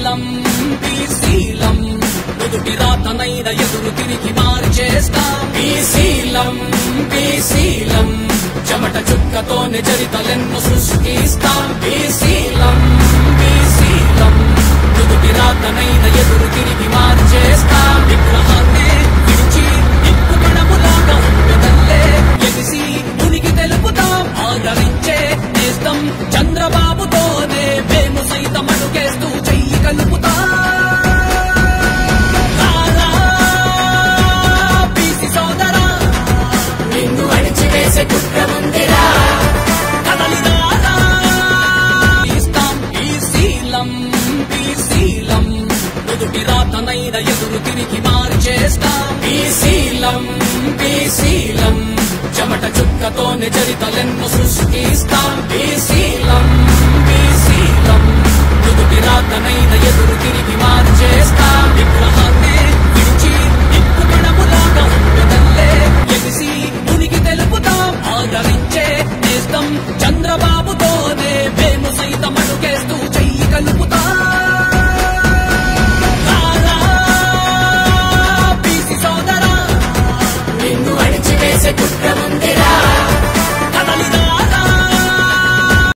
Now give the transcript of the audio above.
బీసీలం బీసీలం నుదుటి రాతనైన ఎదురు తిరిగి మార్చేస్తాం బీసీలం బీసీలం చెమట చుక్కతోనే చరితలెన్ను సృష్టిస్తాం బీసీలం బీసీలం నుదుటి రాతనైన ఎదురు తిరిగి మార్చేస్తాం విగ్రహాన్నే విడిచి నిప్పు కణములాగా ఉండదల్లే ఎగిసి ఉనికి తెలుపుతాం ఆదరించే నేస్తం చంద్రబాబుతోనే మేము సైతం అడుగేస్తూ చెయ్యి కలుపుతాం రారా, బీసీ సోదరా, నిన్ను అణిచివేసే కుట్ర ఉందిరా కదలిరారా. ఇస్తాం బీసీలం, బీసీలం, నుదుటి రాతనైన ఎదురు తిరిగి మార్చేస్తాం బీసీలం బీసీలం చెమట చుక్కతోనే చరితలెన్ను సృష్టిస్తాం బీసీలం బీసీలం నుదుటి రాతనైన ఎదురు తిరిగి మార్చేస్తాం విగ్రహాన్నే విడిచి నిప్పు కణములాగా ఉండదల్లే ఎగిసి ఉనికి తెలుపుతాం ఆదరించే నేస్తం చంద్రబాబుతోనే మేము సైతం అడుగేస్తూ చెయ్యి కలుపుతాం రారా, బీసీ సోదరా నిన్ను అణిచివేసే కుట్ర